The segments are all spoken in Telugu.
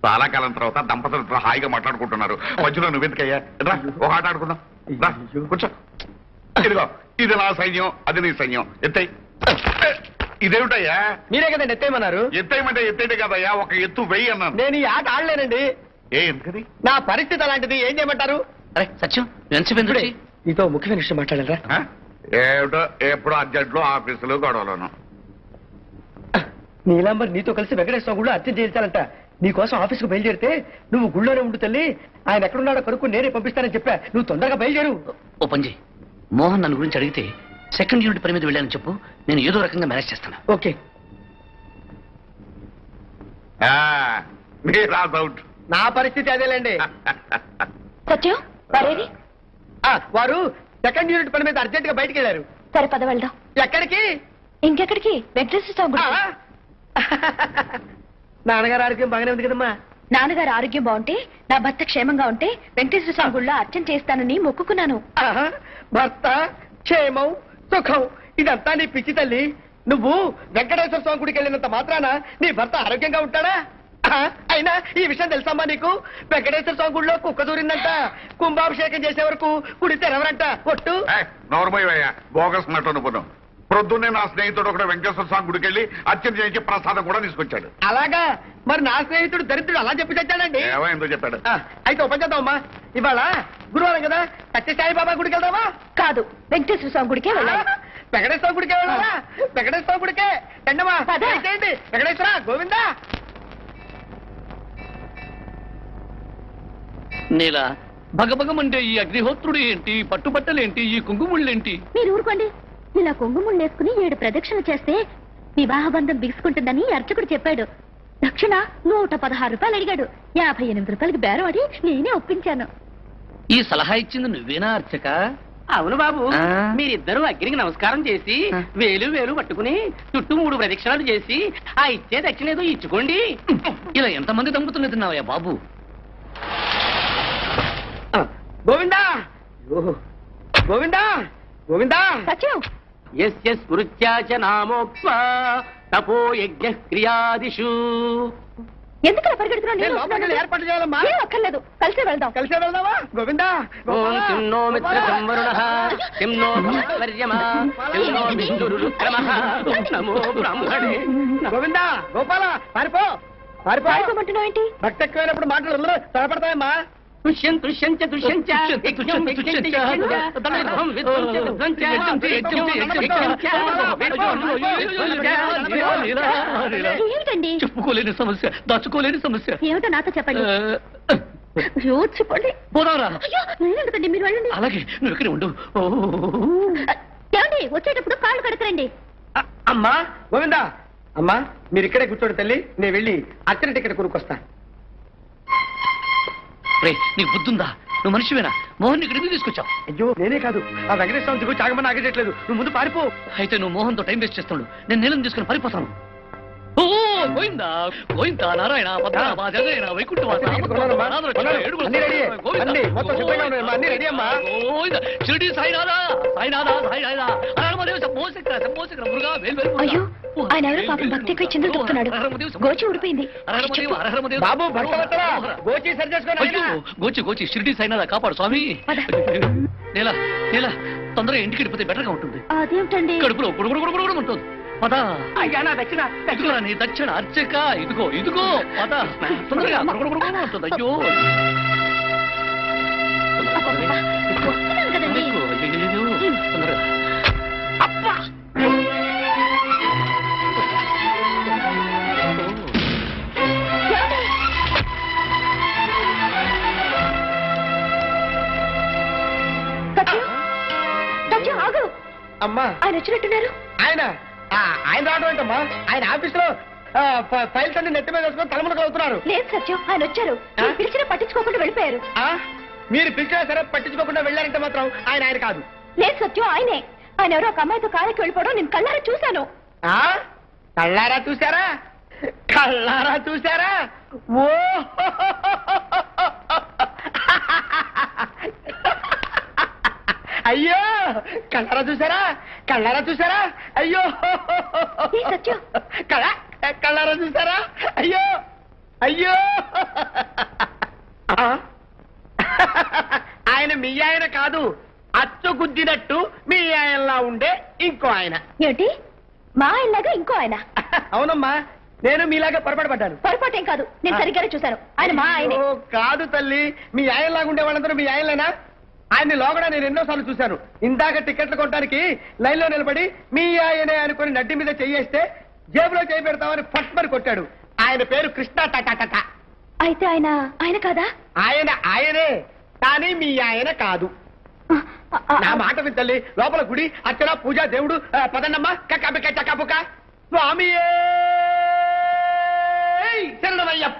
చాలా కాలం తర్వాత దంపతులతో హాయిగా మాట్లాడుకుంటున్నారు మధ్యలో నువ్వెందుకయ్యా రా ఒక ఆట ఆడుకుందాం రా కూర్చో ఇదిగో ఇది నా సైన్యం అది నీ సైన్యం ఎత్తై ఇదేమిటయ్యా మీరే కదండి ఎత్తేయమన్నారు ఎత్తేయమంటే ఎత్తేటే కదయ్యా ఒక ఎత్తు వెయ్యి అన్నాను నేను ఈ ఆట ఆడలేనండి ఏ ఎందుకది నా పరిస్థితి అలాంటిది ఏం చేయమంటారు అరే సత్యం ఎంతసేపు ఎందుకు వచ్చి? నీతో ముఖ్యమైన విషయం మాట్లాడారా ఆ? ఏమిటో ఎప్పుడు అర్జెంట్లో ఆఫీసులు గొడవలను నీలాంబర్ నీతో కలిసి వెంకటేశ్వర గుళ్ళు అర్చన చేయించాలంట నీకోసం ఆఫీస్కు బయలుదేరితే నువ్వు గుళ్ళోనే ఉండు తల్లి ఆయన ఎక్కడున్నాడో కనుక్కు నేనే పంపిస్తానని చెప్పా నువ్వు తొందరగా బయలుదేరు ఓ పని చేయి మోహన్ నన్ను గురించి అడిగితే సెకండ్ యూనిట్ పని మీద వెళ్ళాలని చెప్పు నేను ఏదో రకంగా మేనేజ్ చేస్తాను ఓకే ఆ, మీరా డౌట్ నా పరిస్థితి అదేలేండి సత్యం వారేది ఆ, వారు సెకండ్ యూనిట్ పని మీద అర్జెంట్ గా బయటికి వెళ్ళారు సరే పద వెళ్దాం ఎక్కడికి ఇంకెక్కడికి వెంకటేశ్వర స్వామి ఆ? గుడికి. నాన్నగారు ఆరోగ్యం బాగానే ఉంది కదమ్మా నాన్నగారు ఆరోగ్యం బాగుంటే నా భర్త క్షేమంగా ఉంటే వెంకటేశ్వర స్వామి గుళ్ళో అర్చన చేస్తానని మొక్కుకున్నాను ఆహా, భర్త క్షేమం సుఖం ఇదంతా నీ పిచ్చి తల్లి నువ్వు వెంకటేశ్వర స్వామి గుడికి వెళ్ళినంత మాత్రాన నీ భర్త ఆరోగ్యంగా ఉంటాడా ఆహా, అయినా ఈ విషయం తెలుసమ్మా నీకు వెంకటేశ్వర స్వామి గుడిలో కుక్క దూరిందంట కుంభాభిషేకం చేసే వరకు గుడి తెరవరంట ఒట్టు నోర్మయ్యా బోగస్ నట్టు అనుకున్నాం ప్రొద్దున్నే నా స్నేహితుడు ఒకడు వెంకటేశ్వర స్వామి గుడికి వెళ్ళి అర్చన చేయించి ప్రసాదం కూడా తీసుకొచ్చాడు అలాగా మరి నా స్నేహితుడు దరిద్రుడు అలా చెప్పి చచ్చాడండి ఏమో ఎందుకు చెప్పాడు ఆ, అయితే ఓ పని చేద్దామమ్మా ఇవాళ గురువారం కదా సత్య సాయిబాబా గుడికి వెళ్దామా కాదు వెంకటేశ్వర స్వామి గుడికే వెళ్ళాలి వెంకటేశ్వర గుడికే వెళ్ళాలా వెంకటేశ్వర గుడికే రండమ్మా పద. దయచేయండి వెంకటేశ్వర గోవిందా నీలా భగభగమంటే ఈ అగ్నిహోత్రుడు ఏంటి పట్టుబట్టలేంటి ఈ కుంకుముళ్ళేంటి మీరు ఊరుకోండి ఇలా కొంగుముళ్ళు వేసుకుని ఏడు ప్రదక్షిణ చేస్తే వివాహ బంధం బిగుసుకుంటుందని అర్చకుడు చెప్పాడు దక్షిణ నూట పదహారు రూపాయలు అడిగాడు యాభై ఎనిమిది రూపాయలకి బేరం అడి నేనే ఒప్పించాను ఈ సలహా ఇచ్చింది నువ్వేనా అర్చక అవును బాబు ఆ. మీరిద్దరూ అగ్నికి నమస్కారం చేసి ఆ. వేలు వేలు పట్టుకుని చుట్టూ మూడు ప్రదక్షిణాలు చేసి ఆ ఇచ్చే దక్షిణ ఏదో ఇచ్చుకోండి ఇలా ఎంతమంది దంపతులు తిన్నావయ్యా బాబు ఆ, గోవిందా ఓహో. గోవిందా గోవిందా సత్యం ఎస్ ఎస్ స్మృత్యాచ నామోక్వ తపో యజ్ఞ క్రియాదిషు ఎందుకు అలా పరిగెడుతున్నావు? నేను నేను లోపలికి వెళ్ళి వస్తున్నాను. ఏర్పాటు చేయాలమ్మా ఏం అక్కర్లేదు కలిసే వెళ్దాం కలిసే వెళ్దామా గోవిందా ఓం గోపాలా, కిం నో మిత్ర గోపాలా. సంవరుణ కిం నో వర్యమా కిం నో విష్ణురుక్రమః నమో బ్రాహ్మణే గోవిందా గోపాల పారిపో పారిపో పారిపోమంటున్నావు ఏంటి భక్తి ఎక్కువైనప్పుడు మాటలు అందరూ తడపడతాయమ్మా తుష్యం తుష్యం చ తుష్యం చ తుష్యంతి, యజ్ఞం తుష్యంతి, యజ్ఞం చ తుష్యంతి. యజ్ఞం చ తదర్థం విద్వం చ విద్వం చ యజ్ఞం చ, యజ్ఞం చ, యజ్ఞం చ. నీలా, నీలా, నీలా. ఏమిటండి చెప్పుకోలేని సమస్య దాచుకోలేని సమస్య ఏమిటో నాతో చెప్పండి ఆ, అయ్యో చెప్పండి పోదాంరా అయ్యో నేనెందుకండి మీరు వెళ్ళండి అలాగే నువ్వు ఇక్కడే ఉండు ఓ, ఏమండి వచ్చేటప్పుడు కాళ్ళు కడకరండి అ- అమ్మా గోవిందా అమ్మా మీరు ఇక్కడే కూర్చోండి తల్లి నేను వెళ్ళి అచ్చని టికెట్ కొనుక్కొస్తా రే నీకు బుద్ధుందా నువ్వు మనిషివేనా మోహన్ ఇక్కడ ఎందుకు తీసుకొచ్చావు అయ్యో నేనే కాదు ఆ వెంకటేశ్వర దిగు చాగమని ఆగట్లేదు నువ్వు ముందు పారిపో అయితే నువ్వు మోహన్తో టైం వేస్ట్ చేస్తున్నాడు నేను నీళ్ళని తీసుకుని పరిపోతాను ఓ గోయిందా గోయిందా నారాయణ పద్మనాభ జగైన వైకుంఠవాస కొన్నానమ్మా, నాథుడు, కొన్నాను. ఏడుగురు అన్నీ రెడీ. గోవిందా. అన్నీ, మొత్తం సిద్ధంగా ఉన్నాయమ్మా, అన్నీ రెడీ అమ్మా. గోవిందా. షిరిడి సాయినాథా సాయినాథా సాయినాథా హరమదేవ శంభోశంకర శంభోశంకర మురుగా వేలు వేలు మురుగా. అయ్యో ఓ, ఆయన ఎవరో వేలు పాపం వేలు భక్తి ఎక్కువ చిందులు తొక్కుతున్నాడు హరహరమదేవ శంభో- గోచి ఊడిపోయింది హరహరమదేవ హరహరమదేవ బాబు భక్తవత్తరా గోచి సరి చేసుకోండి అయ్యో నాయనా. గోచి గోచి షిరిడి సాయినాథా కాపాడు స్వామి పద. నేల నేల తొందరగా ఇంటికి వెళ్ళిపోతే బెటర్గా ఉంటుంది అదేమిటండి కడుపులో గుడుగుడు గుడుగుడు ఉంటుంది పద అయ్యా నా దక్షిణ ఇదిగో నీ దక్షిణ అర్చక ఇదిగో ఇదిగో పద తొందరగా గుడుగుడు గుడుగుడు ఉంటుంది అయ్యో వస్తున్నాను కదండి ఎక్కు. అయ్యయ్యయ్యో. తొందరగా అబ్బా! ఏమండి? సత్యం సత్యం ఆగు అమ్మా ఆయన వచ్చినట్టున్నారు ఆయన ఆ, ఆయన రావడం ఏంటమ్మా ఆయన ఆఫీస్ లో ఫైల్స్ అన్ని నెత్తి మీద వేసుకొని తలమునకలు అవుతున్నారు లేదు సత్యం ఆయన వచ్చారు నేను పిలిచినా పట్టించుకోకుండా వెళ్ళిపోయారు ఆ? మీరు పిలిచినా సరే పట్టించుకోకుండా వెళ్ళారంటే మాత్రం ఆయన ఆయన కాదు లేదు సత్యం ఆయనే ఆయన ఎవరో ఒక అమ్మాయితో కారెక్కి వెళ్ళిపోవడం నేను కళ్ళారా చూశాను ఆ కళ్ళారా చూసారా కళ్ళారా చూసారా ఓ అయ్యో కళ్ళారా చూసారా కళ్ళారా చూసారా అయ్యో ఏ సత్యం? కళ్ళ కళ్ళారా చూసారా అయ్యో అయ్యో ఆ? ఆయన మీ ఆయన కాదు అచ్చు గుద్దినట్టు మీ ఆయనలా ఉండే ఇంకో ఆయన ఏమిటి మా ఆయనలాగా ఇంకో ఆయన అవునమ్మా నేను మీలాగా పొరపాటు పడ్డాను పొరపాటేం కాదు నేను సరిగ్గానే చూశాను ఆయన మా ఆయనే ఓ, కాదు తల్లి మీ ఆయనలాగా ఉండే వాళ్ళందరూ మీ ఆయనలేనా ఆయన్ని లోగడా నేను ఎన్నోసార్లు చూశాను ఇందాక టికెట్లు కొట్టడానికి లైన్ లో నిలబడి మీ ఆయనే అనుకుని నడ్డి మీద చెయ్యేస్తే జేబులో చేయి పెడతామని ఫట్మని కొట్టాడు ఆయన పేరు కృష్ణ టటటట అయితే ఆయన ఆయన కాదా ఆయన ఆయనే కానీ మీ ఆయన కాదు ఆ, ఆ, నా మాట విని తల్లి లోపల గుడి అర్చన పూజ దేవుడు ఆ, పదన్నమ్మ కక్కబిక్క చక్కబుక్క స్వామి శరణమయ్యప్ప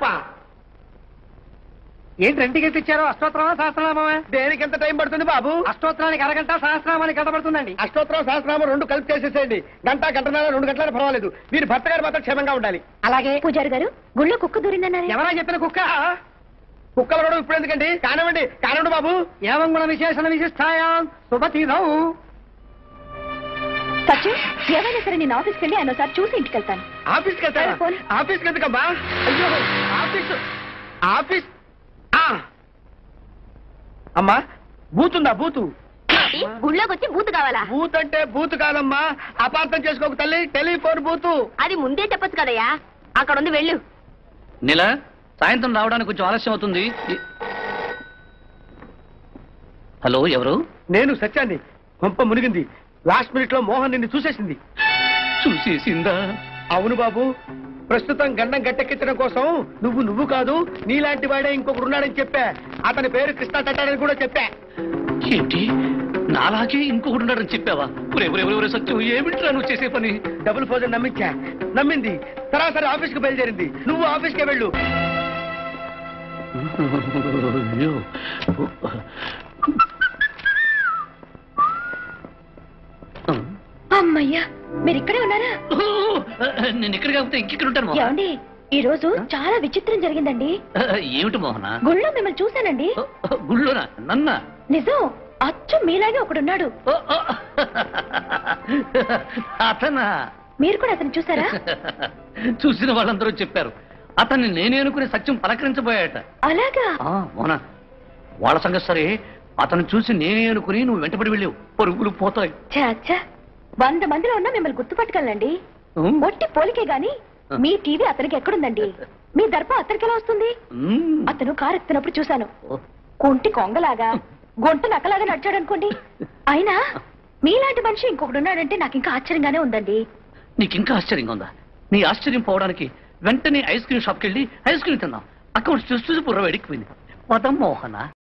ఏంటి రెండు గంటలు ఇచ్చారు అష్టోత్తరమా సహస్రనామా దేనికి ఎంత టైం పడుతుంది బాబు అష్టోత్తరానికి అరగంట సహస్రనామానికి గంట పడుతుందండి అష్టోత్తరం సహస్రనామం రెండు కలిపి చేసేసేయండి గంట గంటన్నర రెండు గంటల పర్వాలేదు మీరు భర్త గారు మాత్రం క్షేమంగా ఉండాలి అలాగే పూజారి గారు గుళ్ళో కుక్క దూరిందన్నారే ఎవరా చెప్పిన కుక్క కుక్కలు కూడా ఇప్పుడు ఎందుకండి కానివ్వండి కానివ్వండి బాబు ఏవం గుణ విశేషణ విశిష్టాయాం శుభతీరం సచిన్ ఏమైనా సరే నేను ఆఫీస్కి వెళ్ళి ఆయన ఒకసారి చూసి ఇంటికి వెళ్తాను ఆఫీస్కి వెళ్తారా సరే, పోనీ. ఆఫీస్కి ఎందుకమ్మా అయ్యో ఆఫీస్ ఆఫీస్ ఆ. అమ్మా బూత్ ఉందా బూతు గుళ్ళోకి వచ్చి బూత్ కావాలా బూత్ అంటే బూత్ కాదమ్మా అపార్థం చేసుకోక తల్లి టెలిఫోన్ బూతు అది ముందే చెప్పొచ్చు కదయ్యా అక్కడ ఉంది వెళ్ళు నీల సాయంత్రం రావడానికి కొంచెం ఆలస్యం అవుతుంది ఈ- హలో ఎవరు నేను సత్యాన్ని కొంప మునిగింది లాస్ట్ మినిట్ లో మోహన్ నిన్ను చూసేసింది చూసేసిందా అవును బాబు ప్రస్తుతం గండం గట్టెక్కించడం కోసం నువ్వు నువ్వు కాదు నీలాంటి వాడే ఇంకొకడు ఉన్నాడని చెప్పా అతని పేరు కృష్ణ తట్టాడని కూడా చెప్పా ఏంటి నాలాగే ఇంకొకటి ఉన్నాడని చెప్పావా ఒరే ఒరే ఒరే ఒరే సత్యం ఏమిట్రా నువ్వు చేసే పని డబుల్ ఫోజన్ నమ్మించా నమ్మింది సరాసరి ఆఫీస్ కు బయలుదేరింది నువ్వు ఆఫీస్ కి వెళ్ళు అయ్యో. అమ్మయ్యా మీరు ఇక్కడే ఉన్నారా ఓ, నేను ఇక్కడ కాకపోతే ఇంకెక్కడ ఉంటాను మోహన ఏమండి ఈ రోజు చాలా విచిత్రం జరిగిందండి ఏమిటి మోహన గుళ్ళో మిమ్మల్ని చూశానండి గుళ్ళోనా నన్నా నిజం అచ్చు మీలాగే ఒకడున్నాడు ఓ, ఓ. అతనా మీరు కూడా అతను చూసారా చూసిన వాళ్ళందరూ చెప్పారు అతన్ని నేనే అనుకునే సత్యం పలకరించబోయాట అలాగా ఆ, మోహన వాళ్ళ సంగతి సరే అతను చూసి నేనే అనుకుని నువ్వు వెంటబడి వెళ్ళావు పరుగులు పోతాయి ఛా, ఛా. వంద మందిలో ఉన్నా మిమ్మల్ని గుర్తుపట్టగలండి ఉమ్. ఒట్టి పోలికే గాని మీ టీవీ అతనికి ఎక్కడుందండి మీ దర్పం అతనికి ఎలా వస్తుంది ఉమ్. అతను కారు ఎక్కుతున్నప్పుడు చూశాను ఓ. కుంటి కొంగలాగా గొంట నక్కలాగా నడిచాడు అనుకోండి అయినా మీలాంటి మనిషి ఇంకొకడు ఉన్నాడంటే నాకు ఇంకా ఆశ్చర్యంగానే ఉందండి నీకు ఇంకా ఆశ్చర్యంగా ఉందా నీ ఆశ్చర్యం పోవడానికి వెంటనే ఐస్ క్రీమ్ షాప్కి వెళ్ళి ఐస్ క్రీమ్ తిందాం అక్కడ చూసి చూసి బుర్ర వెడికిపోయింది పదం మోహన